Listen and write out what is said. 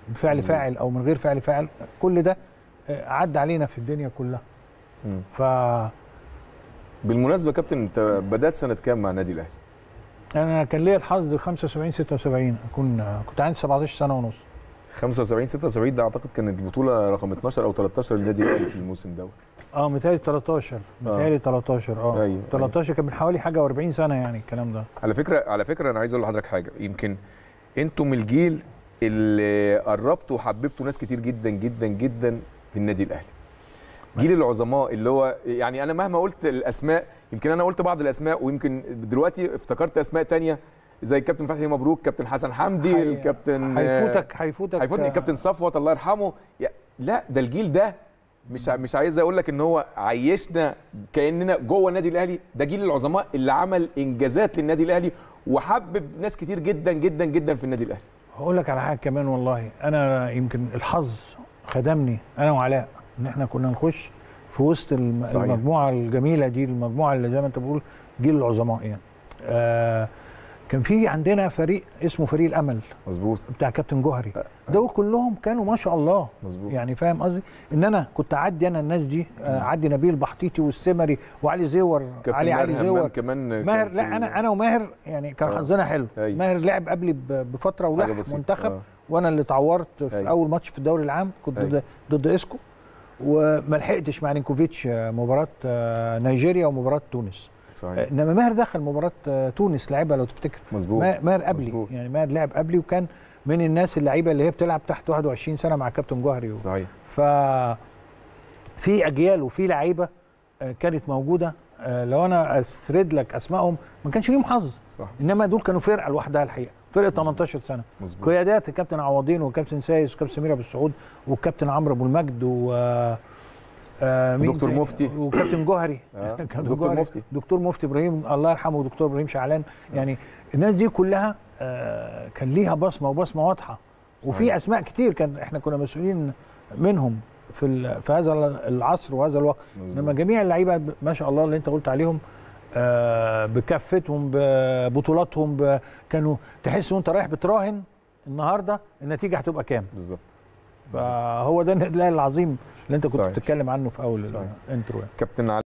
بفعل مظبوط. فاعل او من غير فعل فاعل كل ده آه، عدى علينا في الدنيا كلها مم. ف بالمناسبه يا كابتن انت بدات سنه كام مع النادي الاهلي انا كان ليا الحظ 75 76 اكون كنت عندي 17 سنه ونص 75 76 ده اعتقد كانت البطوله رقم 12 او 13 للنادي الاهلي في الموسم دوت اه متهيألي 13 متهيألي 13 اه أيوة، 13 كان من حوالي حاجه و40 سنه يعني الكلام ده على فكره على فكره انا عايز اقول لحضرتك حاجه يمكن انتم الجيل اللي قربتوا وحببتوا ناس كتير جدا جدا جدا في النادي الاهلي جيل العظماء اللي هو يعني انا مهما قلت الاسماء يمكن انا قلت بعض الاسماء ويمكن دلوقتي افتكرت اسماء تانية زي الكابتن فتحي مبروك كابتن حسن حمدي هي- الكابتن هيفوتك هيفوتك هيفوتني الكابتن صفوت الله يرحمه يا- لا ده الجيل ده مش ع- مش عايز اقول لك ان هو عيشنا كاننا جوه النادي الاهلي ده جيل العظماء اللي عمل انجازات للنادي الاهلي وحبب ناس كتير جدا جدا جدا في النادي الاهلي هقول لك على حاجه كمان والله انا يمكن الحظ خدمني انا وعلاء ان احنا كنا نخش في وسط الم- صحيح. المجموعه الجميله دي المجموعه اللي زي ما انت بتقول جيل العظماء يعني آه كان في عندنا فريق اسمه فريق الامل مظبوط بتاع كابتن جوهري دول كلهم كانوا ما شاء الله مظبوط يعني فاهم قصدي ان انا كنت اعدي انا الناس دي آه، اعدي نبيل بحطيتي والسمري وعلي زور كابتن علي علي ماهر همام زور كمان ماهر كان لا في- انا انا وماهر يعني كان آه. حظنا حلو أيوة. ماهر لعب قبلي ب- بفتره حاجة وراح بسيطة. منتخب آه. وانا اللي اتعورت في أيوة. اول ماتش في الدوري العام كنت أيوة. ضد ضد اسكو وما لحقتش مع نينكوفيتش آه، مباراه آه، نيجيريا ومباراه تونس آه، صحيح انما ماهر دخل مباراه آه، تونس لعبها لو تفتكر مظبوط ما- ماهر قبلي مظبوط. يعني ماهر لعب قبلي وكان من الناس اللعيبه اللي هي بتلعب تحت 21 سنه مع كابتن جوهري و... صحيح ف في اجيال وفي لعيبه آه، كانت موجوده آه، لو انا اسرد لك اسمائهم ما كانش ليهم حظ صح انما دول كانوا فرقه لوحدها الحقيقه فرقه 18 سنه مظبوط قيادات الكابتن عوضين والكابتن سايس والكابتن سمير ابو السعود والكابتن عمرو ابو المجد و آه، مين ودكتور تاني؟ مفتي. وكابتن جوهري آه، كابتن دكتور جوهري. مفتي. دكتور مفتي ابراهيم الله يرحمه ودكتور ابراهيم شعلان يعني الناس دي كلها آه، كان ليها بصمه وبصمه واضحه وفي صحيح. اسماء كتير كان احنا كنا مسؤولين منهم في ال- في هذا العصر وهذا الوقت مظبوط. انما جميع اللعيبه ب- ما شاء الله اللي انت قلت عليهم آه، بكفتهم ببطولاتهم ب- كانوا تحس وانت رايح بتراهن النهارده النتيجه هتبقى كام بالظبط فهو ده النادي الاهلي العظيم اللي انت كنت صحيح. بتتكلم عنه في اول صحيح. الانترو يعني. كابتن